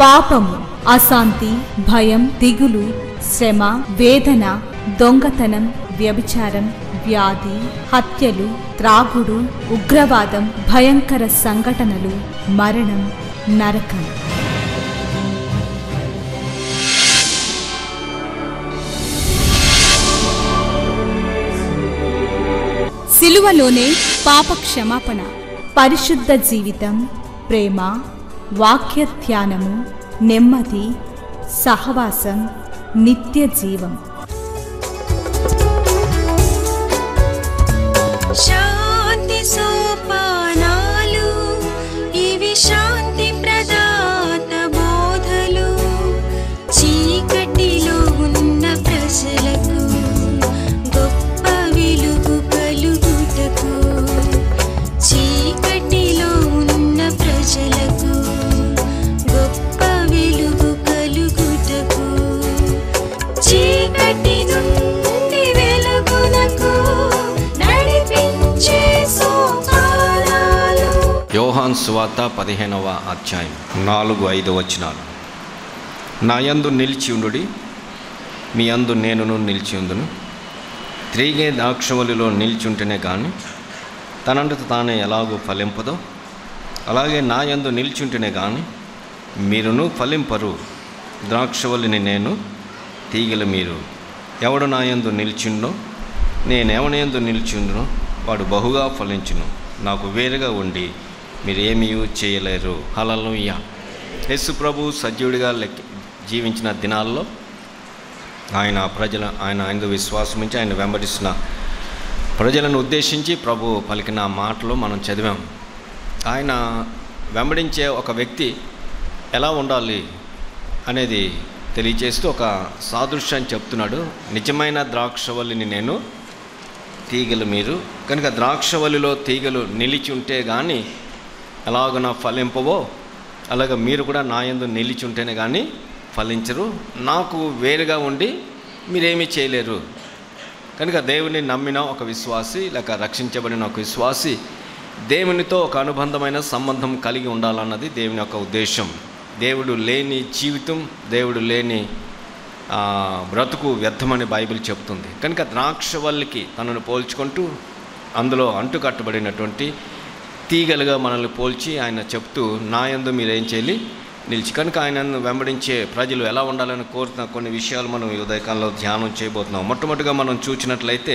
పాపము అశాంతి భయం దిగులు శ్రమ వేదన దొంగతనం వ్యభిచారం వ్యాధి హత్యలు త్రాగుడు ఉగ్రవాదం భయంకర సంఘటనలు మరణం నరకం సిలువలోనే పాప క్షమాపణ పరిశుద్ధ జీవితం ప్రేమ వాక్య ధ్యానము నెమ్మది సహవాసం నిత్య జీవం శాంతి సోపానాలు ఇవి శాంతి ప్రదాత బోధలు చీకటిలో ఉన్న ప్రజలకు గొప్ప వెలుగు కలుగుటకు చీకటిలో ఉన్న ప్రజలకు గొప్ప వెలుగు కలుగుటకు చీకటి నుండి వెలుగునకు నడిపించే సోపానాలు యోహాన్ సువార్త పదిహేనవ అధ్యాయం నాలుగు ఐదు వచనాలు నా యందు నిలిచి ఉండుడి మీ యందు నేనును నిలిచి ఉందును తిరిగే ద్రాక్షవల్లిలో నిలిచుంటేనే కానీ తనంతట తానే ఎలాగో ఫలింపదో అలాగే నా యందు నిలిచుంటేనే కానీ మీరును ఫలింపరు ద్రాక్షవల్లిని నేను తీగల మీరు ఎవడు నా యందు నిలిచిండో నేనెవని యందు నిలిచిండునో వాడు బహుగా ఫలించును నాకు వేరుగా ఉండి మీరు ఏమీ చేయలేరు హలలుయ్య యేసు ప్రభు సజీవుడిగా లెక్క జీవించిన దినాల్లో ఆయన ప్రజల ఆయన ఆయన విశ్వాసం నుంచి ఆయన వెంబడిస్తున్న ప్రజలను ఉద్దేశించి ప్రభు పలికిన మాటలు మనం చదివాం ఆయన వెంబడించే ఒక వ్యక్తి ఎలా ఉండాలి అనేది తెలియచేస్తూ ఒక సాదృశ్యాన్ని చెప్తున్నాడు నిజమైన ద్రాక్షవల్లిని నేను తీగలు మీరు కనుక ద్రాక్షవల్లిలో తీగలు నిలిచి ఉంటే కానీ ఎలాగ ఫలింపవో అలాగ మీరు కూడా నా యందు నిలిచి ఉంటేనే కానీ ఫలించరు నాకు వేరుగా ఉండి మీరేమీ చేయలేరు కనుక దేవుని నమ్మిన ఒక విశ్వాసి లేక రక్షించబడిన ఒక విశ్వాసి దేవునితో ఒక అనుబంధమైన సంబంధం కలిగి ఉండాలన్నది దేవుని యొక్క ఉద్దేశం దేవుడు లేని జీవితం దేవుడు లేని ఆ, బ్రతుకు వ్యర్థమని బైబిల్ చెప్తుంది కనుక ద్రాక్షవల్లికి తనను పోల్చుకుంటూ అందులో అంటుకట్టబడినటువంటి తీగలుగా మనల్ని పోల్చి ఆయన చెప్తూ నా యందు మీరేం చేయాలి నిలిచి కనుక ఆయనను వెంబడించే ప్రజలు ఎలా ఉండాలని కోరుతున్న కొన్ని విషయాలు మనం ఈ ఉదయకాలంలో ధ్యానం చేయబోతున్నాం మొట్టమొదటిగా మనం చూసినట్లయితే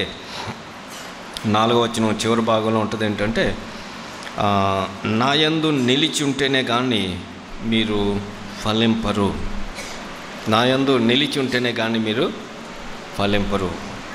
నాలుగో వచ్చిన చివరి భాగంలో ఉంటుంది ఏంటంటే ఆ, నా యందు నిలిచి ఉంటేనే కానీ మీరు ఫలింపరు నా యందు నిలిచి ఉంటేనే కానీ మీరు ఫలింపరు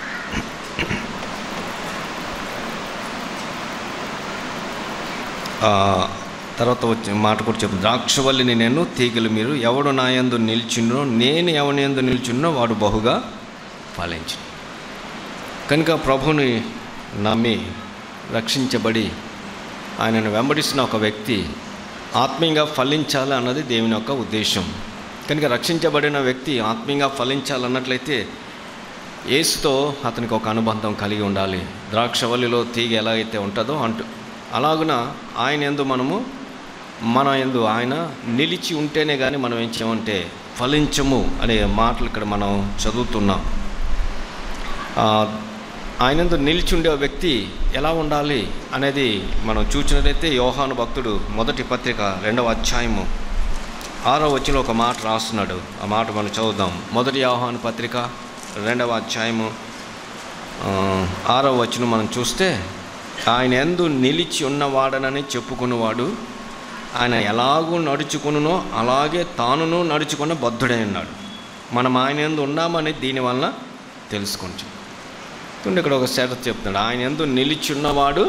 ఆ, తర్వాత వచ్చి మాట కూడా చెప్పు ద్రాక్షవల్లిని నేను తీగలు మీరు ఎవడు నా యందు నిల్చున్నో నేను ఎవని యందు నిల్చున్నో వాడు బహుగా ఫలించు కనుక ప్రభుని నమ్మి రక్షించబడి ఆయనను వెంబడిస్తున్న ఒక వ్యక్తి ఆత్మీయంగా ఫలించాలి అన్నది దేవుని యొక్క ఉద్దేశం కనుక రక్షించబడిన వ్యక్తి ఆత్మీయంగా ఫలించాలన్నట్లయితే యేసుతో అతనికి ఒక అనుబంధం కలిగి ఉండాలి ద్రాక్షవల్లిలో తీగ ఎలా అయితే ఉంటుందో అంటూ అలాగున ఆయన ఎందు మనము మన ఎందు ఆయన నిలిచి ఉంటేనే కానీ మనం ఏం చేయమంటే ఫలించము అనే మాటలు ఇక్కడ మనం చదువుతున్నాం ఆ, ఆయనందు నిలిచి ఉండే వ్యక్తి ఎలా ఉండాలి అనేది మనం చూసినట్లయితే యోహాను భక్తుడు మొదటి పత్రిక రెండవ అధ్యాయము ఆరో వచ్చిన ఒక మాట రాస్తున్నాడు ఆ మాట మనం చదువుదాం మొదటి యోహాను పత్రిక రెండవ అధ్యాయము ఆ, ఆరో వచ్చిన మనం చూస్తే ఆయన ఎందు నిలిచి ఉన్నవాడనని చెప్పుకున్నవాడు ఆయన ఎలాగూ నడుచుకునునో అలాగే తానును నడుచుకున్న బద్ధుడై ఉన్నాడు మనం ఆయన ఎందు ఉన్నామని దీనివల్ల తెలుసుకుంటాం చూడండి ఇక్కడ ఒక షరత్ చెప్తున్నాడు ఆయన ఎందు నిలిచి ఉన్నవాడు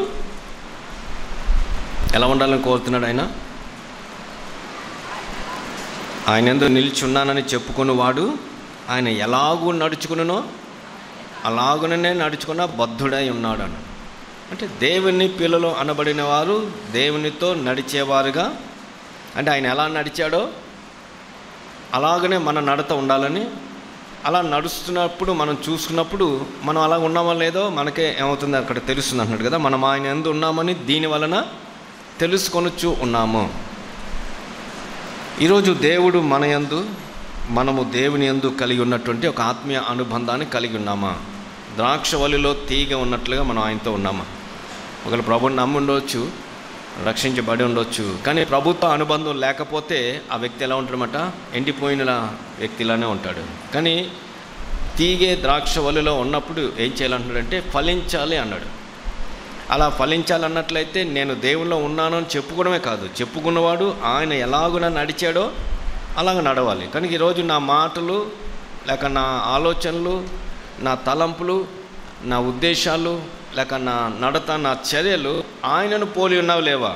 ఎలా ఉండాలని కోరుతున్నాడు ఆయన ఆయన ఎందు నిలిచి ఉన్నానని చెప్పుకున్నవాడు ఆయన ఎలాగూ నడుచుకునో అలాగుననే నడుచుకున్న బద్ధుడై ఉన్నాడు అన్న అంటే దేవుని పిల్లలు అనబడిన వారు దేవునితో నడిచేవారుగా అంటే ఆయన ఎలా నడిచాడో అలాగనే మన నడత ఉండాలని అలా నడుస్తున్నప్పుడు మనం చూసుకున్నప్పుడు మనం అలా ఉన్నామో లేదో మనకే ఏమవుతుంది అక్కడ తెలుస్తుంది అంటున్నాడు కదా మనం ఆయన ఎందు ఉన్నామని దీని వలన తెలుసుకొనొచ్చు ఉన్నాము ఈరోజు దేవుడు మన యందు మనము దేవుని యందు కలిగి ఉన్నటువంటి ఒక ఆత్మీయ అనుబంధాన్ని కలిగి ఉన్నామా ద్రాక్షవల్లిలో తీగ ఉన్నట్లుగా మనం ఆయనతో ఉన్నామా ఒకవేళ ప్రభుని నమ్మి ఉండవచ్చు రక్షించబడి ఉండొచ్చు కానీ ప్రభుత్వ అనుబంధం లేకపోతే ఆ వ్యక్తి ఎలా ఉంటాడనమాట ఎండిపోయిన వ్యక్తిలానే ఉంటాడు కానీ తీగే ద్రాక్ష వలిలో ఉన్నప్పుడు ఏం చేయాలంటున్నాడంటే ఫలించాలి అన్నాడు అలా ఫలించాలన్నట్లయితే నేను దేవుల్లో ఉన్నాను అని చెప్పుకోవడమే కాదు చెప్పుకున్నవాడు ఆయన ఎలాగున నడిచాడో అలాగ నడవాలి కనుక ఈరోజు నా మాటలు లేక నా ఆలోచనలు నా తలంపులు నా ఉద్దేశాలు లేక నా నడత నా చర్యలు ఆయనను పోలి ఉన్నావు లేవా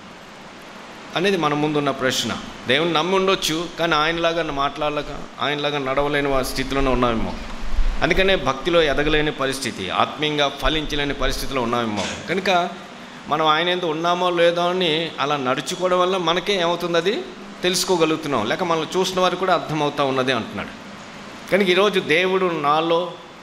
అనేది మన ముందున్న ప్రశ్న దేవుని నమ్మి ఉండొచ్చు కానీ ఆయనలాగా మాట్లాడలేక ఆయనలాగా నడవలేని వా- స్థితిలోనే ఉన్నామేమో అందుకనే భక్తిలో ఎదగలేని పరిస్థితి ఆత్మీయంగా ఫలించలేని పరిస్థితిలో ఉన్నామేమో కనుక మనం ఆయన ఎంత ఉన్నామో లేదో అని అలా నడుచుకోవడం వల్ల మనకే ఏమవుతుంది అది తెలుసుకోగలుగుతున్నాం లేక మనం చూసిన వారికి కూడా అర్థమవుతా ఉన్నది అంటున్నాడు కనుక ఈరోజు దేవుడు నాలో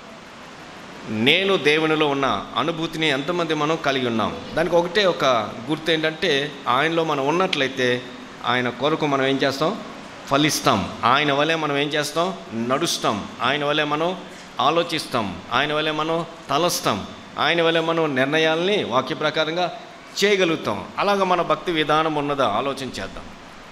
నేను దేవునిలో ఉన్న అనుభూతిని ఎంతమంది మనం కలిగి ఉన్నాం దానికి ఒకటే ఒక గుర్తు ఏంటంటే ఆయనలో మనం ఉన్నట్లయితే ఆయన కొరకు మనం ఏం చేస్తాం ఫలిస్తాం ఆయన వల్లే మనం ఏం చేస్తాం నడుస్తాం ఆయన వల్లే మనం ఆలోచిస్తాం ఆయన వల్లే మనం తలస్తాం ఆయన వల్లే మనం నిర్ణయాల్ని వాక్య ప్రకారంగా చేయగలుగుతాం అలాగ మన భక్తి విధానం ఉన్నదా ఆలోచన చేద్దాం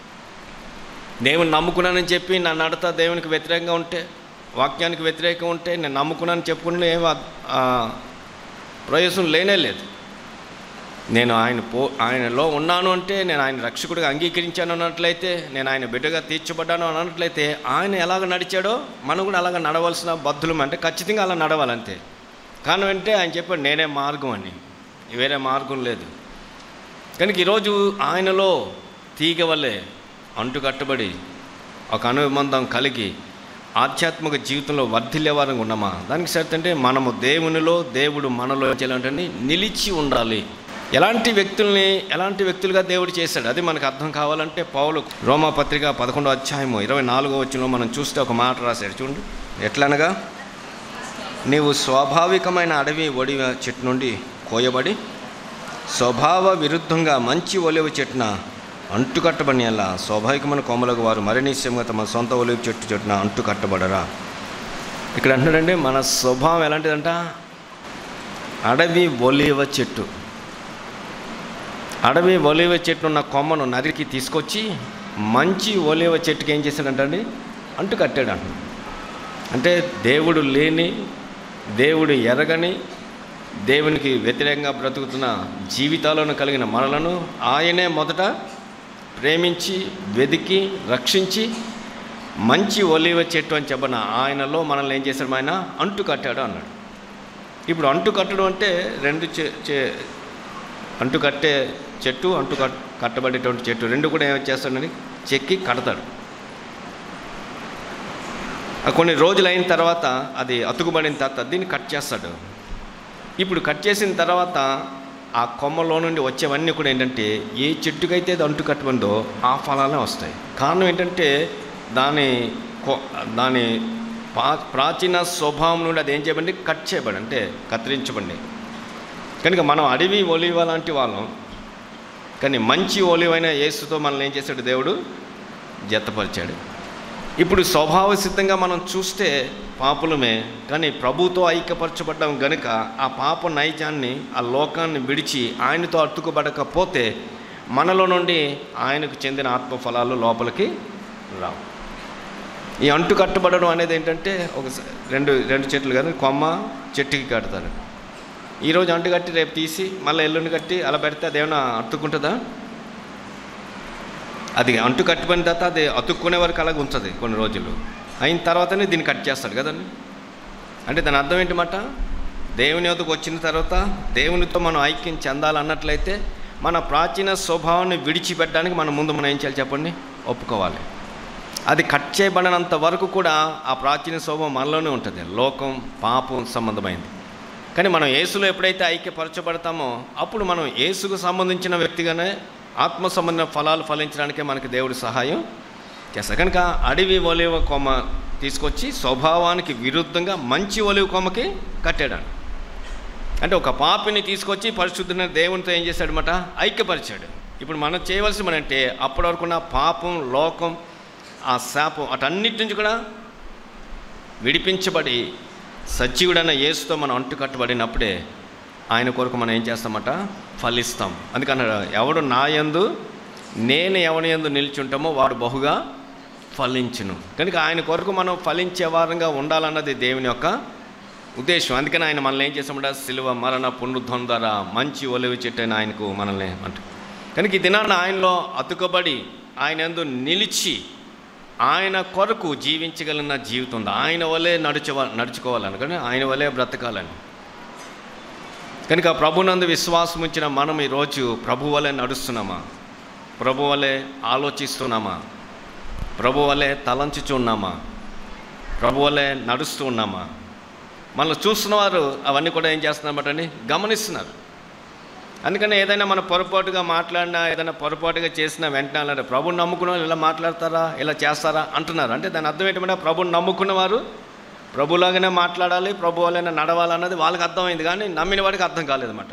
దేవుని నమ్ముకున్నానని చెప్పి నా నడత దేవునికి వ్యతిరేకంగా ఉంటే వాక్యానికి వ్యతిరేకంగా ఉంటే నేను నమ్ముకున్నాను చెప్పుకుంటే ఏం అద్- ఆ, ప్రయోజనం లేనే లేదు నేను ఆయన పో ఆయనలో ఉన్నాను అంటే నేను ఆయన రక్షకుడిగా అంగీకరించాను అన్నట్లయితే నేను ఆయన బిడ్డగా తీర్చబడ్డాను అన్నట్లయితే ఆయన ఎలాగ నడిచాడో మనం కూడా అలాగ నడవలసిన బద్ధులం అంటే ఖచ్చితంగా అలా నడవాలంతే కారణం అంటే ఆయన చెప్పాడు నేనే మార్గం అని వేరే మార్గం లేదు కనుక ఈరోజు ఆయనలో తీగ వల్లే అంటుకట్టబడి ఒక అనుబంధం కలిగి ఆధ్యాత్మిక జీవితంలో వర్ధిల్లే వారంగా ఉన్నామా దానికి సరిత అంటే మనము దేవునిలో దేవుడు మనలో ఏం చేయాలంటే నిలిచి ఉండాలి ఎలాంటి వ్యక్తుల్ని ఎలాంటి వ్యక్తులుగా దేవుడు చేశాడు అది మనకు అర్థం కావాలంటే పౌలు రోమా పత్రిక పదకొండో అధ్యాయము ఇరవై నాలుగో వచ్చినలో మనం చూస్తే ఒక మాట రాశాడు చూడండి ఎట్లనగా నీవు స్వాభావికమైన అడవి ఒడివ చెట్టు నుండి కోయబడి స్వభావ విరుద్ధంగా మంచి ఒలివ చెట్టున అంటుకట్టబడిన ఎలా స్వాభావికమైన కొమ్మలకు వారు మరణిశ్యంగా తమ సొంత ఒలివ చెట్టు చెట్టున అంటుకట్టబడరా ఇక్కడ అంటున్నాడంటే మన స్వభావం ఎలాంటిదంట అడవి ఒలివ చెట్టు అడవి ఒలివ చెట్టు ఉన్న కొమ్మను నరికి తీసుకొచ్చి మంచి ఒలివ చెట్టుకి ఏం చేశాడంటండి అంటు కట్టాడు అంట అంటే దేవుడు లేని దేవుడు ఎరగని దేవునికి వ్యతిరేకంగా బ్రతుకుతున్న జీవితాలను కలిగిన మనలను ఆయనే మొదట ప్రేమించి వెదికి రక్షించి మంచి ఒలివ చెట్టు అని చెప్పిన ఆయనలో మనల్ని ఏం చేశాడు ఆయన అంటు కట్టాడు అన్నాడు ఇప్పుడు అంటు కట్టడం అంటే రెండు చె- చె- అంటు కట్టే చెట్టు అంటు కట్ కట్టబడేటువంటి చెట్టు రెండు కూడా ఏం చేస్తాడని చెక్కి కడతాడు ఆ కొన్ని రోజులు అయిన తర్వాత అది అతుకుబడిన తర్వాత దీన్ని కట్ చేస్తాడు ఇప్పుడు కట్ చేసిన తర్వాత ఆ కొమ్మలో నుండి వచ్చేవన్నీ కూడా ఏంటంటే ఏ చెట్టుకైతే అది అంటు కట్టుకుందో ఆ ఫలాలే వస్తాయి కారణం ఏంటంటే దాని కొ- దాని పా ప్రాచీన స్వభావం నుండి అది ఏం చేయబడి కట్ చేయబడి అంటే కత్తిరించబడి కనుక మనం అడవి ఒలివ లాంటి వాళ్ళం కానీ మంచి ఒలివైన యేసుతో మనల్ని ఏం చేశాడు దేవుడు జతపరిచాడు ఇప్పుడు స్వభావ సిద్ధంగా మనం చూస్తే పాపులమే కానీ ప్రభుతో ఐక్యపరచబడ్డాం గనుక ఆ పాప నైజాన్ని ఆ లోకాన్ని విడిచి ఆయనతో అట్టుకుబడకపోతే మనలో నుండి ఆయనకు చెందిన ఆత్మఫలాలు లోపలికి రావు ఈ అంటు కట్టబడడం అనేది ఏంటంటే ఒక స- రెండు రెండు చెట్లు కానీ కొమ్మ చెట్టుకి కడతారు ఈరోజు అంటు కట్టి రేపు తీసి మళ్ళీ ఎల్లుండి కట్టి అలా పెడితే అదేమైనా అతుక్కుంటుందా అది అంటు కట్టుకున్న తర్వాత అది అతుక్కునే వరకు అలాగ ఉంచదు కొన్ని రోజులు అయిన తర్వాతనే దీన్ని కట్ చేస్తాడు కదండి అంటే దాని అర్థం ఏంటన్నమాట దేవుని వద్దకు వచ్చిన తర్వాత దేవునితో మనం ఐక్యం చెందాలన్నట్లయితే మన ప్రాచీన స్వభావాన్ని విడిచిపెట్టడానికి మనం ముందు మనం ఏం చేయాలి చెప్పండి ఒప్పుకోవాలి అది కట్ చేయబడినంత వరకు కూడా ఆ ప్రాచీన స్వభావం మనలోనే ఉంటుంది లోకం పాపం సంబంధమైంది కానీ మనం యేసులో ఎప్పుడైతే ఐక్యపరచబడతామో అప్పుడు మనం యేసుకు సంబంధించిన వ్యక్తిగానే ఆత్మ సంబంధించిన ఫలాలు ఫలించడానికే మనకి దేవుడి సహాయం చేస్తాడు కనుక అడవి ఒలివ కొమ్మ తీసుకొచ్చి స్వభావానికి విరుద్ధంగా మంచి ఒలివ కొమ్మకి కట్టాడు అంటే ఒక పాపిని తీసుకొచ్చి పరిశుద్ధమైన దేవునితో ఏం చేశాడనమాట ఐక్యపరిచాడు ఇప్పుడు మనం చేయవలసి అంటే అప్పటి వరకు ఉన్న పాపం లోకం ఆ శాపం అటన్నిటి నుంచి కూడా విడిపించబడి సజీవుడైన యేసుతో మనం అంటుకట్టబడినప్పుడే ఆయన కొరకు మనం ఏం చేస్తామట ఫలిస్తాం అందుకన్నాడు ఎవడు నా యందు నేను ఎవరి యందు నిల్చుంటామో వాడు బహుగా ఫలించును కనుక ఆయన కొరకు మనం ఫలించే వారంగా ఉండాలన్నది దేవుని యొక్క ఉద్దేశం అందుకని ఆయన మనల్ని ఏం చేస్తామంట సిలువ మరణ పునరుద్ధం ద్వారా మంచి ఒలివి చెట్టైన ఆయనకు మనల్ని అంట కనుక ఈ దినాన్ని ఆయనలో అతుకబడి ఆయన యందు నిలిచి ఆయన కొరకు జీవించగలిగిన జీవితం ఉంది ఆయన వల్లే నడుచవ నడుచుకోవాలని కానీ ఆయన వల్లే బ్రతకాలని కనుక ప్రభునందు విశ్వాసం ఉంచిన మనం ఈరోజు ప్రభు వల్లే నడుస్తున్నామా ప్రభు వల్లే ఆలోచిస్తున్నామా ప్రభు వల్లే తలంచుచున్నామా ప్రభు వల్లే నడుస్తూ ఉన్నామా మనల్ని చూస్తున్నవారు అవన్నీ కూడా ఏం చేస్తున్నారన్నమాట గమనిస్తున్నారు అందుకని ఏదైనా మన పొరపాటుగా మాట్లాడినా ఏదైనా పొరపాటుగా చేసినా వెంటనే అలాంటి ప్రభుని నమ్ముకున్న వాళ్ళు ఇలా మాట్లాడతారా ఇలా చేస్తారా అంటున్నారు అంటే దాని అర్థం ఏంటంటే ప్రభుని నమ్ముకున్నవారు ప్రభులాగానే మాట్లాడాలి ప్రభు వాళ్ళైనా నడవాలన్నది వాళ్ళకి అర్థమైంది కానీ నమ్మిన వాడికి అర్థం కాలేదన్నమాట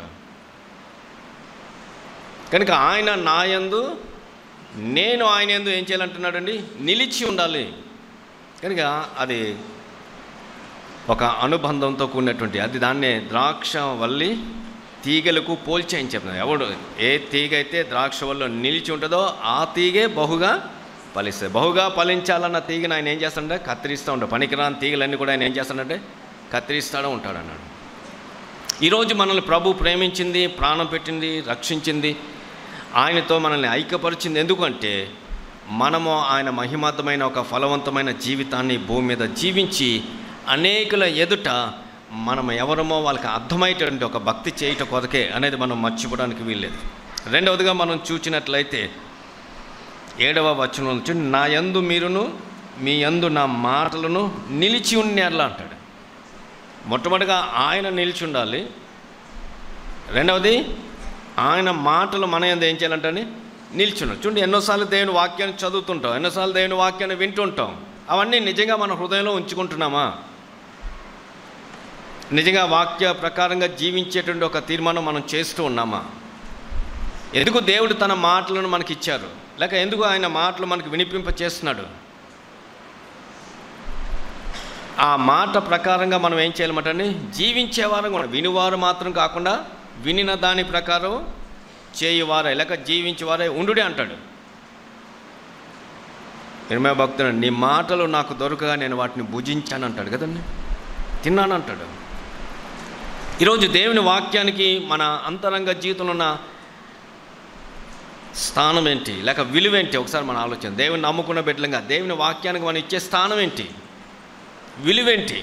కనుక ఆయన నాయందు నేను ఆయన ఎందు ఏం చేయాలంటున్నాడండి నిలిచి ఉండాలి కనుక అది ఒక అనుబంధంతో కూడినటువంటి అది దాన్నే ద్రాక్ష వల్లి తీగలకు పోల్చేయని చెప్తున్నారు ఎవడు ఏ తీగ అయితే ద్రాక్ష వల్ల నిలిచి ఉంటుందో ఆ తీగే బహుగా ఫలిస్తుంది బహుగా ఫలించాలన్న తీగను ఆయన ఏం చేస్తాడంటే కత్తిరిస్తూ ఉంటాడు పనికిరాని తీగలన్నీ కూడా ఆయన ఏం చేస్తాడంటే కత్తిరిస్తాడు ఉంటాడు అన్నాడు ఈరోజు మనల్ని ప్రభు ప్రేమించింది ప్రాణం పెట్టింది రక్షించింది ఆయనతో మనల్ని ఐక్యపరిచింది ఎందుకంటే మనము ఆయన మహిమాతమైన ఒక ఫలవంతమైన జీవితాన్ని భూమి మీద జీవించి అనేకుల ఎదుట మనం ఎవరమో వాళ్ళకి అర్థమయ్యేటువంటి ఒక భక్తి చేయట కొరకే అనేది మనం మర్చిపోవడానికి వీల్లేదు రెండవదిగా మనం చూచినట్లయితే ఏడవ వచనం నుంచి నా యందు మీరును మీ యందు నా మాటలను నిలిచి ఉన్నట్లా అంటాడు మొట్టమొదటిగా ఆయన నిలిచి ఉండాలి రెండవది ఆయన మాటలు మన యందు ఏం చేయాలంటే నిల్చున్నాడు చూడండి ఎన్నోసార్లు దేవుని వాక్యాన్ని చదువుతుంటాం ఎన్నోసార్లు దేవుని వాక్యాన్ని వింటుంటాం అవన్నీ నిజంగా మన హృదయంలో ఉంచుకుంటున్నామా నిజంగా వాక్య ప్రకారంగా జీవించేటువంటి ఒక తీర్మానం మనం చేస్తూ ఉన్నామా ఎందుకు దేవుడు తన మాటలను మనకి ఇచ్చారు లేక ఎందుకు ఆయన మాటలు మనకు వినిపింప చేస్తున్నాడు ఆ మాట ప్రకారంగా మనం ఏం చేయాలన్నమాట జీవించేవారం కూడా వినివారు మాత్రం కాకుండా వినిన దాని ప్రకారం చేయువారే లేక జీవించేవారే ఉండుడే అంటాడు ఇరవై భక్తుడు నీ మాటలు నాకు దొరకగా నేను వాటిని భుజించాను అంటాడు కదండి తిన్నాను అంటాడు ఈరోజు దేవుని వాక్యానికి మన అంతరంగ జీవితంలో ఉన్న స్థానం ఏంటి లేక విలువ ఏంటి ఒకసారి మన ఆలోచన దేవుని నమ్ముకున్న బిడ్డలంగా దేవుని వాక్యానికి మనం ఇచ్చే స్థానం ఏంటి విలువేంటి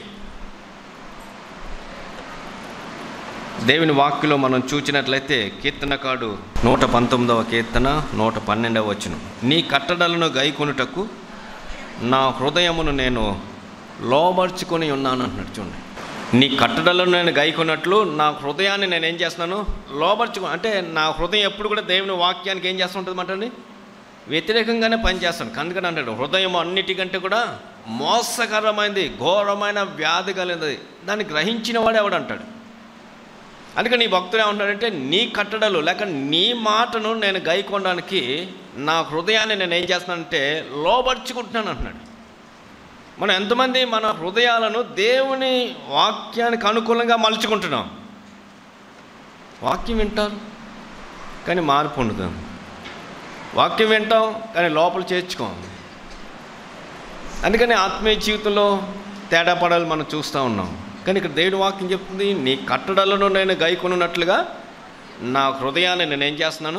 దేవుని వాక్యలో మనం చూచినట్లయితే కీర్తనకాడు నూట పంతొమ్మిదవ కీర్తన నూట పన్నెండవ వచ్చును నీ కట్టడలను గైకొనుటకు నా హృదయమును నేను లోబర్చుకొని ఉన్నాను అంటున్నాడు చూడండి నీ కట్టడలను నేను గైకొన్నట్లు నా హృదయాన్ని నేను ఏం చేస్తున్నాను లోబర్చుకో అంటే నా హృదయం ఎప్పుడు కూడా దేవుని వాక్యానికి ఏం చేస్తుంటుంది అంటండి వ్యతిరేకంగానే పనిచేస్తాను అందుకని అంటాడు హృదయం అన్నిటికంటే కూడా మోసకరమైనది ఘోరమైన వ్యాధి కలిగినది దాన్ని గ్రహించిన వాడు ఎవడంటాడు అందుకని నీ భక్తుడు ఏమంటాడంటే నీ కట్టడలు లేక నీ మాటను నేను గైకొనడానికి నా హృదయాన్ని నేను ఏం చేస్తానంటే లోబర్చుకుంటున్నాను అంటున్నాడు మనం ఎంతమంది మన హృదయాలను దేవుని వాక్యానికి అనుకూలంగా మలుచుకుంటున్నాం వాక్యం వింటారు కానీ మార్పు ఉండదు వాక్యం వింటాం కానీ లోపల చేర్చుకోం అందుకని ఆత్మీయ జీవితంలో తేడా పడాలి మనం చూస్తూ ఉన్నాం కానీ ఇక్కడ దేవుడి వాక్యం చెప్తుంది నీ కట్టడలను నేను గైకొనున్నట్లుగా నా హృదయాన్ని నేను ఏం చేస్తున్నాను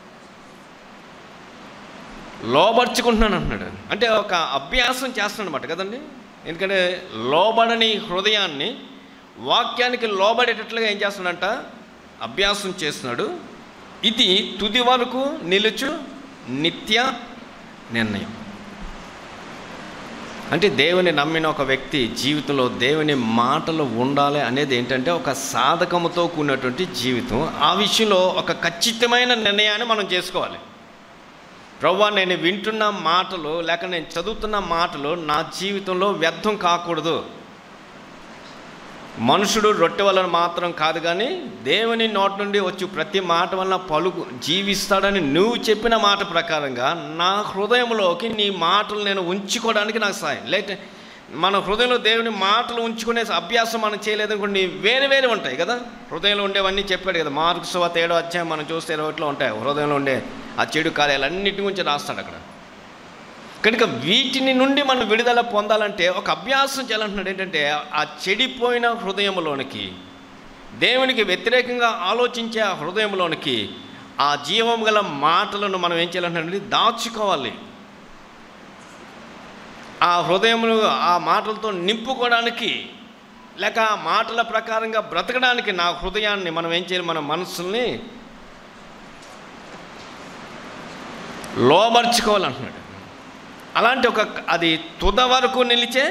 లోబర్చుకుంటున్నాను అంటున్నాడు అంటే ఒక అభ్యాసం చేస్తున్నాను అనమాట కదండి ఎందుకంటే లోబడని హృదయాన్ని వాక్యానికి లోబడేటట్లుగా ఏం చేస్తున్నాడంట అభ్యాసం చేస్తున్నాడు ఇది తుది వరకు నిలుచు నిత్య నిర్ణయం అంటే దేవుని నమ్మిన ఒక వ్యక్తి జీవితంలో దేవుని మాటలు ఉండాలి అనేది ఏంటంటే ఒక సాధకముతో కూడినటువంటి జీవితం ఆ విషయంలో ఒక ఖచ్చితమైన నిర్ణయాన్ని మనం చేసుకోవాలి ప్రవ్వా నేను వింటున్న మాటలు లేక నేను చదువుతున్న మాటలు నా జీవితంలో వ్యర్థం కాకూడదు మనుషుడు రొట్టె వలన మాత్రం కాదు కానీ దేవుని నోటి నుండి వచ్చి ప్రతి మాట వలన పలుకు జీవిస్తాడని నువ్వు చెప్పిన మాట ప్రకారంగా నా హృదయంలోకి నీ మాటలు నేను ఉంచుకోవడానికి నాకు సాయం లేకపోతే మన హృదయంలో దేవుని మాటలు ఉంచుకునే అభ్యాసం మనం చేయలేదనుకోండి వేరే వేరే ఉంటాయి కదా హృదయంలో ఉండేవన్నీ చెప్పాడు కదా మార్కు సువాత ఏడో అధ్యాయం మనం చూస్తే ఇరవై ఒకటిలో ఉంటాయి హృదయంలో ఉండే ఆ చెడు కార్యాలన్నిటి గురించి రాస్తాడు అక్కడ కనుక వీటిని నుండి మనం విడుదల పొందాలంటే ఒక అభ్యాసం చేయాలంటున్నాడు ఏంటంటే ఆ చెడిపోయిన హృదయంలోనికి దేవునికి వ్యతిరేకంగా ఆలోచించే ఆ హృదయంలోనికి ఆ జీవం గల మాటలను మనం ఏం చేయాలంటే దాచుకోవాలి ఆ హృదయమును ఆ మాటలతో నింపుకోవడానికి లేక ఆ మాటల ప్రకారంగా బ్రతకడానికి నా హృదయాన్ని మనం ఏం చేయాలి మన మనసుల్ని లోబర్చుకోవాలంటున్నాడు అలాంటి ఒక అది తుద వరకు నిలిచే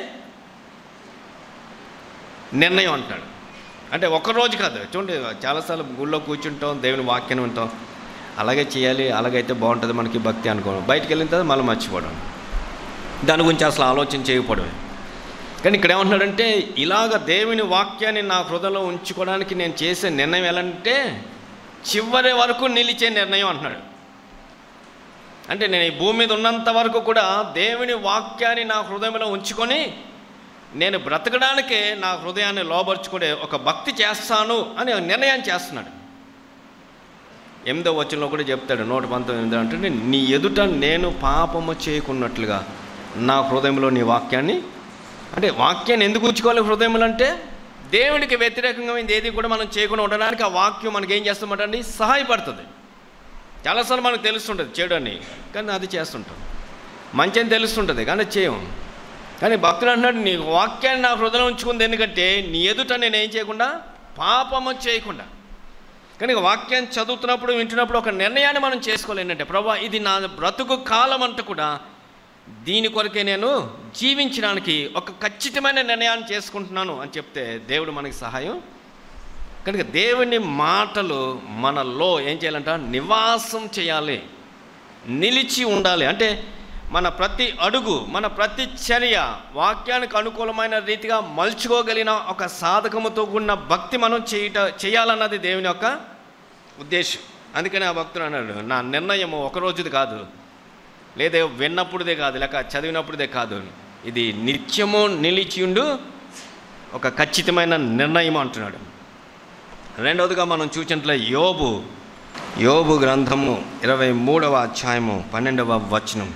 నిర్ణయం అంటాడు అంటే ఒక రోజు కాదు చూడండి చాలాసార్లు గుళ్ళో కూర్చుంటాం దేవుని వాక్యం వింటాం అలాగే చేయాలి అలాగైతే బాగుంటుంది మనకి భక్తి అనుకోవడం బయటికి వెళ్ళిన తర్వాత మళ్ళీ మర్చిపోవడం దాని గురించి అసలు ఆలోచన చేయకపోవడమే కానీ ఇక్కడ ఏమంటున్నాడంటే ఇలాగ దేవుని వాక్యాన్ని నా హృదయంలో ఉంచుకోవడానికి నేను చేసే నిర్ణయం ఎలాంటే చివరి వరకు నిలిచే నిర్ణయం అంటున్నాడు అంటే నేను ఈ భూమి మీద ఉన్నంత వరకు కూడా దేవుని వాక్యాన్ని నా హృదయంలో ఉంచుకొని నేను బ్రతకడానికే నా హృదయాన్ని లోబరుచుకునే ఒక భక్తి చేస్తాను అని నిర్ణయం చేస్తున్నాడు ఎనిమిదో వచనంలో కూడా చెప్తాడు నూట పంతొమ్మిది అంటే నీ ఎదుట నేను పాపము చేయకున్నట్లుగా నా హృదయంలో నీ వాక్యాన్ని అంటే వాక్యాన్ని ఎందుకు ఉంచుకోవాలి హృదయంలో అంటే దేవునికి వ్యతిరేకంగా ఏది కూడా మనం చేయకుండా ఉండడానికి ఆ వాక్యం మనకి ఏం చేస్తామంటండి సహాయపడుతుంది చాలాసార్లు మనకు తెలుస్తుంటుంది చెడు అని కానీ అది చేస్తుంటాం మంచి అని తెలుస్తుంటుంది కానీ అది చేయం కానీ భక్తుడు అంటున్నాడు నీ వాక్యాన్ని నా హృదయం ఉంచుకుంది ఎందుకంటే నీ ఎదుట నేను ఏం చేయకుండా పాపము చేయకుండా కానీ వాక్యాన్ని చదువుతున్నప్పుడు వింటున్నప్పుడు ఒక నిర్ణయాన్ని మనం చేసుకోవాలి ఏంటంటే ప్రభా ఇది నా బ్రతుకు కాలం అంతా కూడా దీని కొరకే నేను జీవించడానికి ఒక ఖచ్చితమైన నిర్ణయాన్ని చేసుకుంటున్నాను అని చెప్తే దేవుడు మనకి సహాయం కనుక దేవుని మాటలు మనలో ఏం చేయాలంట నివాసం చేయాలి నిలిచి ఉండాలి అంటే మన ప్రతి అడుగు మన ప్రతి చర్య వాక్యానికి అనుకూలమైన రీతిగా మలుచుకోగలిగిన ఒక సాధకముతో కూడిన భక్తి మనం చేయట చేయాలన్నది దేవుని యొక్క ఉద్దేశం అందుకని ఆ భక్తుడు అన్నాడు నా నిర్ణయము ఒక రోజుది కాదు లేదా విన్నప్పుడుదే కాదు లేక చదివినప్పుడుదే కాదు ఇది నిత్యము నిలిచియుండు ఒక ఖచ్చితమైన నిర్ణయం అంటున్నాడు రెండవదిగా మనం చూసినట్లే యోబు యోబు గ్రంథము ఇరవై మూడవ అధ్యాయము పన్నెండవ వచనం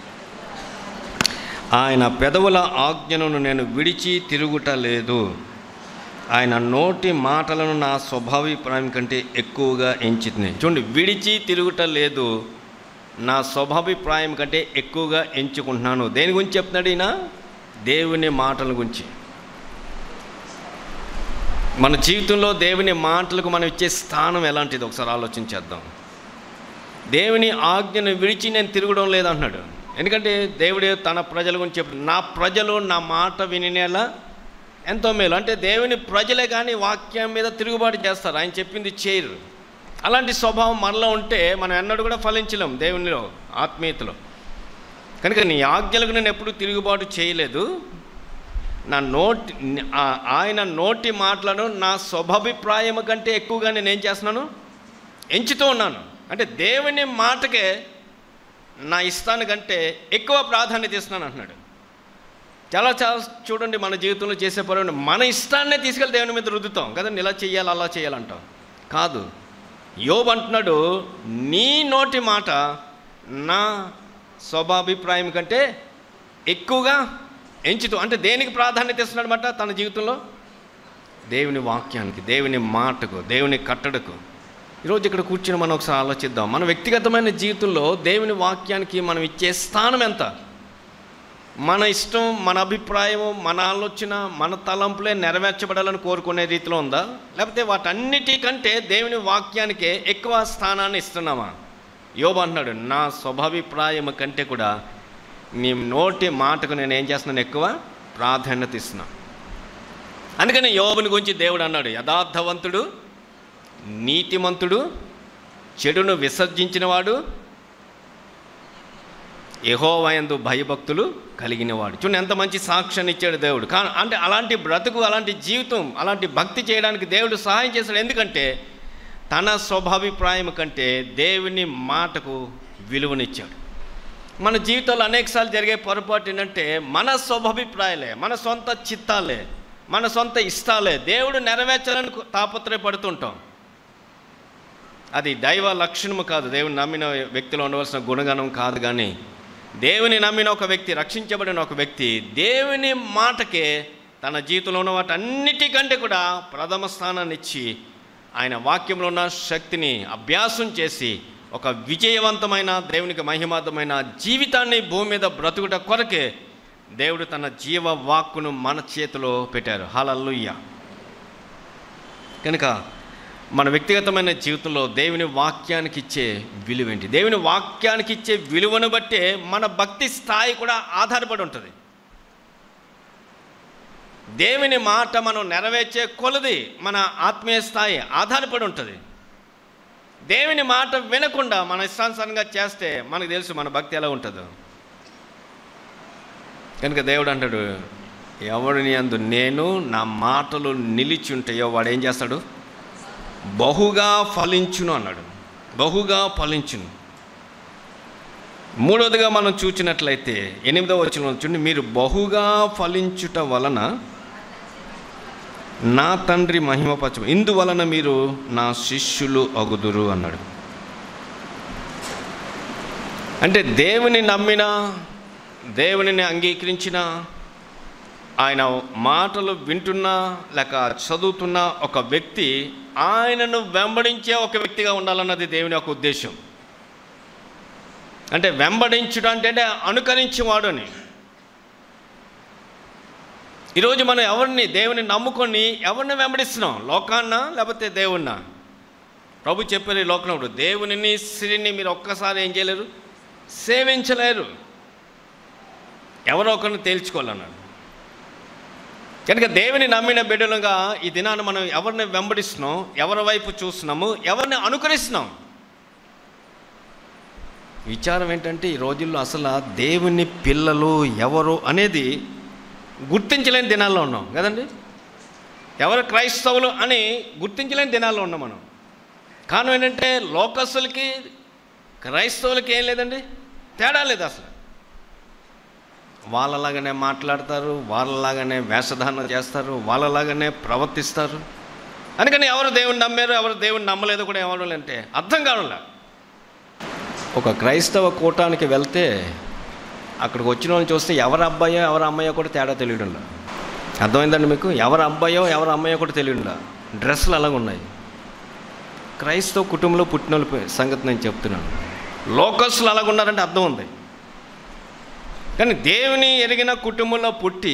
ఆయన పెదవుల ఆజ్ఞను నేను విడిచి తిరుగుట లేదు ఆయన నోటి మాటలను నా స్వభావిప్రాయం కంటే ఎక్కువగా ఎంచుతుంది చూడండి విడిచి తిరుగుట లేదు నా స్వభావిప్రాయం కంటే ఎక్కువగా ఎంచుకుంటున్నాను దేని గురించి చెప్తున్నాడు ఈయన దేవుని మాటల గురించి మన జీవితంలో దేవుని మాటలకు మనం ఇచ్చే స్థానం ఎలాంటిది ఒకసారి ఆలోచించేద్దాం దేవుని ఆజ్ఞను విడిచి నేను తిరగడం లేదంటున్నాడు ఎందుకంటే దేవుడు తన ప్రజల గురించి చెప్పు నా ప్రజలు నా మాట వినేలా ఎంతో మేలు అంటే దేవుని ప్రజలే కానీ వాక్యం మీద తిరుగుబాటు చేస్తారు ఆయన చెప్పింది చేయరు అలాంటి స్వభావం మనలో ఉంటే మనం ఎన్నడూ కూడా ఫలించలేం దేవునిలో ఆత్మీయతలో కనుక నీ ఆజ్ఞలకు నేను ఎప్పుడు తిరుగుబాటు చేయలేదు నా నోటి ఆ- ఆయన నోటి మాటలను నా స్వభాభిప్రాయం కంటే ఎక్కువగా నేను ఏం చేస్తున్నాను ఎంచుతూ ఉన్నాను అంటే దేవుని మాటకే నా ఇష్టానికంటే ఎక్కువ ప్రాధాన్యత ఇస్తున్నాను అంటున్నాడు చాలా చాలా చూడండి మన జీవితంలో చేసే పని మన ఇష్టాన్నే తీసుకెళ్ళి దేవుని మీద రుద్దుతాం కదండి ఇలా చేయాలి అలా చేయాలంటాం కాదు యోబు అంటున్నాడు నీ నోటి మాట నా స్వభాభిప్రాయం కంటే ఎక్కువగా ఎంచుతూ అంటే దేనికి ప్రాధాన్యత ఇస్తున్నాడనమాట తన జీవితంలో దేవుని వాక్యానికి దేవుని మాటకు దేవుని కట్టడకు ఈరోజు ఇక్కడ కూర్చుని మనం ఒకసారి ఆలోచిద్దాం మన వ్యక్తిగతమైన జీవితంలో దేవుని వాక్యానికి మనం ఇచ్చే స్థానం ఎంత మన ఇష్టం మన అభిప్రాయము మన ఆలోచన మన తలంపులే నెరవేర్చబడాలని కోరుకునే రీతిలో ఉందా లేకపోతే వాటన్నిటికంటే దేవుని వాక్యానికే ఎక్కువ స్థానాన్ని ఇస్తున్నామా యోబు అంటున్నాడు నా స్వభాభిప్రాయం కంటే కూడా నీ నోటి మాటకు నేను ఏం చేస్తున్నాను ఎక్కువ ప్రాధాన్యత ఇస్తున్నాను అందుకని యోబుని గురించి దేవుడు అన్నాడు యథార్థవంతుడు నీతిమంతుడు చెడును విసర్జించినవాడు యహోవయందు భయభక్తులు కలిగినవాడు చూడండి ఎంత మంచి సాక్ష్యాన్ని ఇచ్చాడు దేవుడు కానీ అంటే అలాంటి బ్రతుకు అలాంటి జీవితం అలాంటి భక్తి చేయడానికి దేవుడు సహాయం చేశాడు ఎందుకంటే తన స్వభాభిప్రాయం కంటే దేవుని మాటకు విలువనిచ్చాడు మన జీవితంలో అనేకసార్లు జరిగే పొరపాటు ఏంటంటే మన స్వభాభిప్రాయాలే మన సొంత చిత్తాలే మన సొంత ఇష్టాలే దేవుడు నెరవేర్చాలని తాపత్రయపడుతుంటాం అది దైవ లక్షణము కాదు దేవుని నమ్మిన వ్యక్తిలో ఉండవలసిన గుణగణం కాదు కానీ దేవుని నమ్మిన ఒక వ్యక్తి రక్షించబడిన ఒక వ్యక్తి దేవుని మాటకే తన జీవితంలో ఉన్న వాటి అన్నిటికంటే కూడా ప్రథమ స్థానాన్ని ఇచ్చి ఆయన వాక్యంలో ఉన్న శక్తిని అభ్యాసం చేసి ఒక విజయవంతమైన దేవునికి మహిమార్థమైన జీవితాన్ని భూమి మీద బ్రతుకుట కొరకే దేవుడు తన జీవ వాక్కును మన చేతిలో పెట్టారు హలల్లుయ్య కనుక మన వ్యక్తిగతమైన జీవితంలో దేవుని వాక్యానికి ఇచ్చే విలువ ఏంటి దేవుని వాక్యానికి ఇచ్చే విలువను బట్టే మన భక్తి స్థాయి కూడా ఆధారపడి ఉంటుంది దేవుని మాట మనం నెరవేర్చే కొలది మన ఆత్మీయ స్థాయి ఆధారపడి ఉంటుంది దేవుని మాట వినకుండా మన ఇష్టానుసారంగా చేస్తే మనకు తెలుసు మన భక్తి ఎలా ఉంటుందో కనుక దేవుడు అంటాడు ఎవరిని అందు నేను నా మాటలు నిలిచి ఉంటాయో వాడు ఏం చేస్తాడు బహుగా ఫలించును అన్నాడు బహుగా ఫలించును మూడవదిగా మనం చూచినట్లయితే ఎనిమిదవ వచ్చిన చూడండి మీరు బహుగా ఫలించుట వలన నా తండ్రి మహిమపరచ ఇందువలన మీరు నా శిష్యులు అగుదురు అన్నాడు అంటే దేవుని నమ్మిన దేవునిని అంగీకరించిన ఆయన మాటలు వింటున్నా లేక చదువుతున్న ఒక వ్యక్తి ఆయనను వెంబడించే ఒక వ్యక్తిగా ఉండాలన్నది దేవుని యొక్క ఉద్దేశం అంటే వెంబడించుట అంటే అంటే అనుకరించేవాడు అని ఈరోజు మనం ఎవరిని దేవుని నమ్ముకొని ఎవరిని వెంబడిస్తున్నాం లోకాన్నా లేకపోతే దేవుణ్ణా ప్రభు చెప్పారు ఈ లోకంలో దేవునిని స్త్రీని మీరు ఒక్కసారి ఏం చేయలేరు సేవించలేరు ఎవరో ఒకరిని తేల్చుకోవాలన్నాడు కనుక దేవుని నమ్మిన బిడ్డలుగా ఈ దినాన్ని మనం ఎవరిని వెంబడిస్తున్నాం ఎవరి వైపు చూస్తున్నాము ఎవరిని అనుకరిస్తున్నాం విచారం ఏంటంటే ఈ రోజుల్లో అసలు దేవుని పిల్లలు ఎవరు అనేది గుర్తించలేని దినాల్లో ఉన్నాం కదండి ఎవరు క్రైస్తవులు అని గుర్తించలేని దినాల్లో ఉన్నాం మనం కారణం ఏంటంటే లోకస్తులకి క్రైస్తవులకి ఏం లేదండి తేడా లేదు అసలు వాళ్ళలాగానే మాట్లాడతారు వాళ్ళలాగానే వేషధారణ చేస్తారు వాళ్ళలాగానే ప్రవర్తిస్తారు అందుకని ఎవరు దేవుని నమ్మారు ఎవరు దేవుని నమ్మలేదు కూడా ఎవరు అంటే అర్థం కావడంలా ఒక క్రైస్తవ కూటానికి వెళ్తే అక్కడికి వచ్చిన వాళ్ళని చూస్తే ఎవరు అబ్బాయో ఎవరు అమ్మాయో కూడా తేడా తెలియడంలా అర్థమైందండి మీకు ఎవరు అబ్బాయో ఎవరు అమ్మాయో కూడా తెలియడంలా డ్రెస్సులు అలాగ ఉన్నాయి క్రైస్తవ కుటుంబంలో పుట్టిన వాళ్ళ సంగతి నేను చెప్తున్నాను లోకస్లు అలాగ ఉన్నారంటే అర్థం ఉంది కానీ దేవుని ఎరిగిన కుటుంబంలో పుట్టి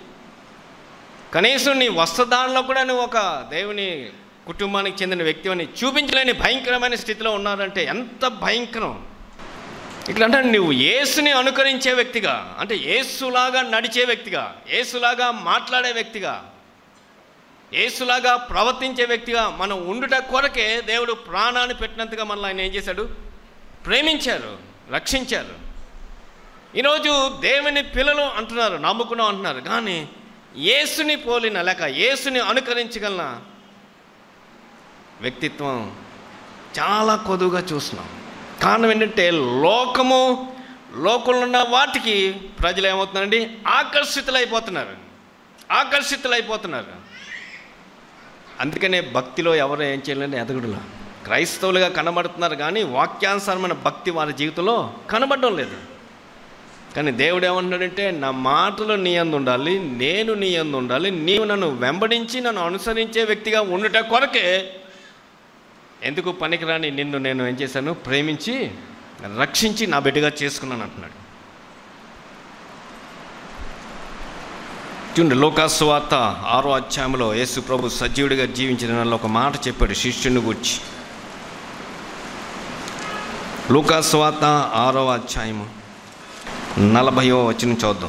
కనీసం నీ వస్త్రదానంలో కూడా నువ్వు ఒక దేవుని కుటుంబానికి చెందిన వ్యక్తి అని చూపించలేని భయంకరమైన స్థితిలో ఉన్నారంటే ఎంత భయంకరం ఇక్కడ అంటే నువ్వు యేసుని అనుకరించే వ్యక్తిగా అంటే యేసులాగా నడిచే వ్యక్తిగా యేసులాగా మాట్లాడే వ్యక్తిగా యేసులాగా ప్రవర్తించే వ్యక్తిగా మనం ఉండుట కొరకే దేవుడు ప్రాణాన్ని పెట్టినంతగా మనల్ని ఆయన ఏం చేశాడు ప్రేమించారు రక్షించారు ఈరోజు దేవుని పిల్లలు అంటున్నారు నమ్ముకున్నాం అంటున్నారు కానీ యేసుని పోలిన లేక యేసుని అనుకరించగలన వ్యక్తిత్వం చాలా కొదువుగా చూస్తున్నాం కారణం ఏంటంటే లోకము లోకంలో ఉన్న వాటికి ప్రజలు ఏమవుతున్నారండి ఆకర్షితులైపోతున్నారు ఆకర్షితులైపోతున్నారు అందుకనే భక్తిలో ఎవరు ఏం చేయాలంటే ఎదగడులా క్రైస్తవులుగా కనబడుతున్నారు కానీ వాక్యానుసారమైన భక్తి వారి జీవితంలో కనబడడం లేదు కానీ దేవుడు ఏమంటున్నాడంటే నా మాటలు నీ అందు ఉండాలి నేను నీ అందు ఉండాలి నీవు నన్ను వెంబడించి నన్ను అనుసరించే వ్యక్తిగా ఉండుట కొరకే ఎందుకు పనికిరాని నిన్ను నేను ఏం చేశాను ప్రేమించి రక్షించి నా బిడ్డగా చేసుకున్నాను అంటున్నాడు చూడండి లోకాసువార్త ఆరో అధ్యాయంలో యేసు ప్రభు సజీవుడిగా జీవించిన దానిలో ఒక మాట చెప్పాడు శిష్యుని గురించి లోకాసువార్త ఆరో అధ్యాయము నలభయో వచ్చిన చూద్దాం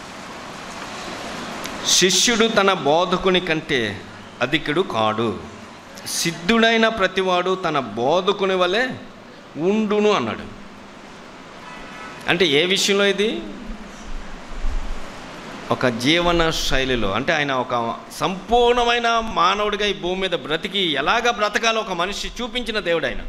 శిష్యుడు తన బోధకుని కంటే అధికుడు కాడు సిద్ధుడైన ప్రతివాడు తన బోధకుని వలె ఉండును అన్నాడు అంటే ఏ విషయంలో ఇది ఒక జీవన శైలిలో అంటే ఆయన ఒక సంపూర్ణమైన మానవుడిగా ఈ భూమి మీద బ్రతికి ఎలాగ బ్రతకాలో ఒక మనిషి చూపించిన దేవుడు ఆయన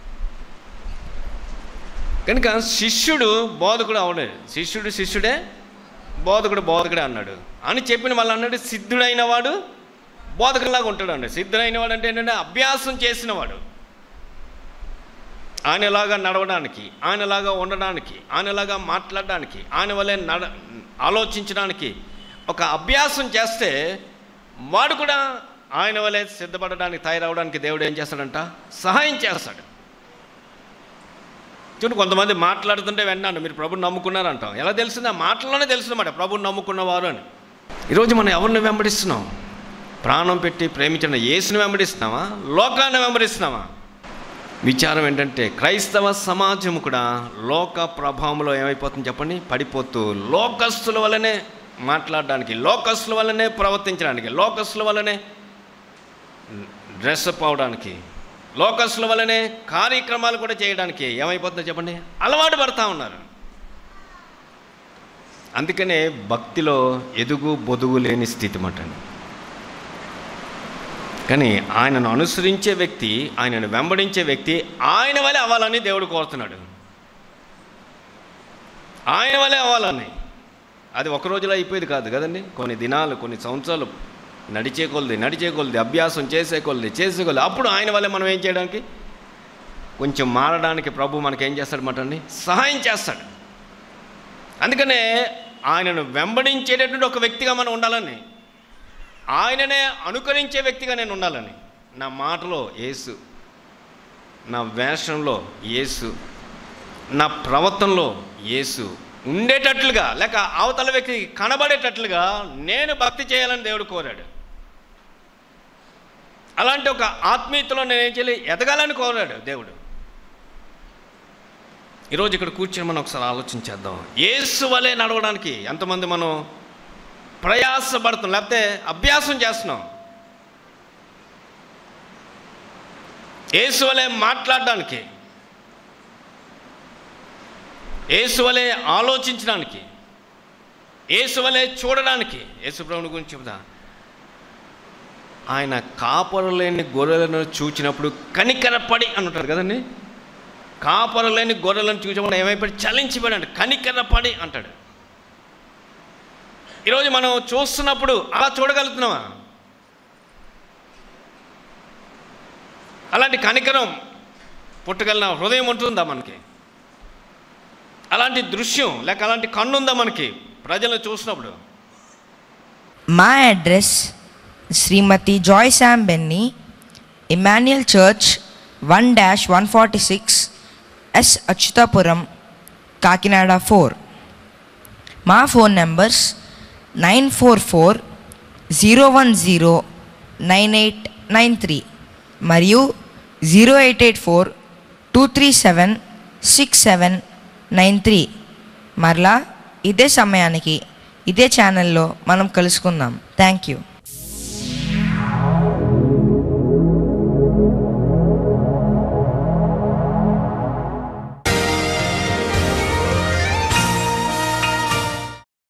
కనుక శిష్యుడు బోధకుడు అవలేదు శిష్యుడు శిష్యుడే బోధకుడు బోధకుడే అన్నాడు అని చెప్పిన వాళ్ళు అన్నాడు సిద్ధుడైన వాడు బోధకులాగా ఉంటాడు అండి సిద్ధుడైన వాడు అంటే ఏంటంటే అభ్యాసం చేసినవాడు ఆయనలాగా నడవడానికి ఆయనలాగా ఉండడానికి ఆయనలాగా మాట్లాడడానికి ఆయన వల్లే నడ ఆలోచించడానికి ఒక అభ్యాసం చేస్తే వాడు కూడా ఆయన వల్లే సిద్ధపడడానికి తయారవడానికి దేవుడు ఏం చేస్తాడంట సహాయం చేస్తాడు చూడండి కొంతమంది మాట్లాడుతుంటే విన్నాను మీరు ప్రభుని నమ్ముకున్నారంటాం ఎలా తెలిసింది ఆ మాటల్లోనే తెలిసిందన్నమాట ప్రభుని నమ్ముకున్నవారు అని ఈరోజు మనం ఎవరిని వెంబడిస్తున్నాం ప్రాణం పెట్టి ప్రేమించిన యేసుని వెంబడిస్తున్నామా లోకాన్ని వెంబడిస్తున్నామా విచారం ఏంటంటే క్రైస్తవ సమాజం కూడా లోక ప్రభావంలో ఏమైపోతుంది చెప్పండి పడిపోతూ లోకస్తుల వల్లనే మాట్లాడడానికి లోకస్తుల వల్లనే ప్రవర్తించడానికి లోకస్తుల వల్లనే డ్రెస్అప్ అవడానికి లోకస్తుల వల్లనే కార్యక్రమాలు కూడా చేయడానికి ఏమైపోతుందో చెప్పండి అలవాటు పడతా ఉన్నారు అందుకనే భక్తిలో ఎదుగు బొదుగు లేని స్థితి మటండి కానీ ఆయనను అనుసరించే వ్యక్తి ఆయనను వెంబడించే వ్యక్తి ఆయన వలె అవ్వాలని దేవుడు కోరుతున్నాడు ఆయన వలె అవ్వాలని అది ఒక రోజులో అయిపోయేది కాదు కదండి కొన్ని దినాలు కొన్ని సంవత్సరాలు నడిచే కొలది నడిచే కొలది అభ్యాసం చేసే కొలది చేసే కొలది అప్పుడు ఆయన వల్లే మనం ఏం చేయడానికి కొంచెం మారడానికి ప్రభు మనకి ఏం చేస్తాడు అండి సహాయం చేస్తాడు అందుకనే ఆయనను వెంబడించేటటువంటి ఒక వ్యక్తిగా మనం ఉండాలని ఆయననే అనుకరించే వ్యక్తిగా నేను ఉండాలని నా మాటలో యేసు నా వేషంలో యేసు నా ప్రవర్తనలో యేసు ఉండేటట్లుగా లేక అవతల వ్యక్తికి కనబడేటట్లుగా నేను భక్తి చేయాలని దేవుడు కోరాడు అలాంటి ఒక ఆత్మీయతలో నేనేం చేయాలి ఎదగాలని కోరాడు దేవుడు ఈరోజు ఇక్కడ కూర్చొని మనం ఒకసారి ఆలోచించేద్దాం యేసు వలె నడవడానికి ఎంతమంది మనం ప్రయాసపడుతున్నాం లేకపోతే అభ్యాసం చేస్తున్నాం యేసు వలె మాట్లాడడానికి యేసు వలె ఆలోచించడానికి యేసు వలె చూడడానికి యేసుప్రభుని గురించి చెబుదా ఆయన కాపరు లేని గొర్రెలను చూచినప్పుడు కనికరపడి అని ఉంటారు కదండి కాపరు లేని గొర్రెలను చూసినప్పుడు ఏమైపోయి చలించిపోయాడు కనికరపడి అంటాడు ఈరోజు మనం చూస్తున్నప్పుడు అలా చూడగలుగుతున్నామా అలాంటి కనికరం పుట్టగలిగిన హృదయం ఉంటుందా మనకి అలాంటి దృశ్యం లేక అలాంటి కన్ను ఉందా మనకి ప్రజలను చూసినప్పుడు మా address Shrimati Joy Sam Benny Emmanuel church one dash one forty six S Achyutapuram Kakinada four మా phone numbers nine four four zero one zero nine eight nine three మరియు zero eight eight four two three seven six seven nine three మరలా ఇదే సమయానికి ఇదే ఛానల్లో మనం కలుసుకుందాం thank you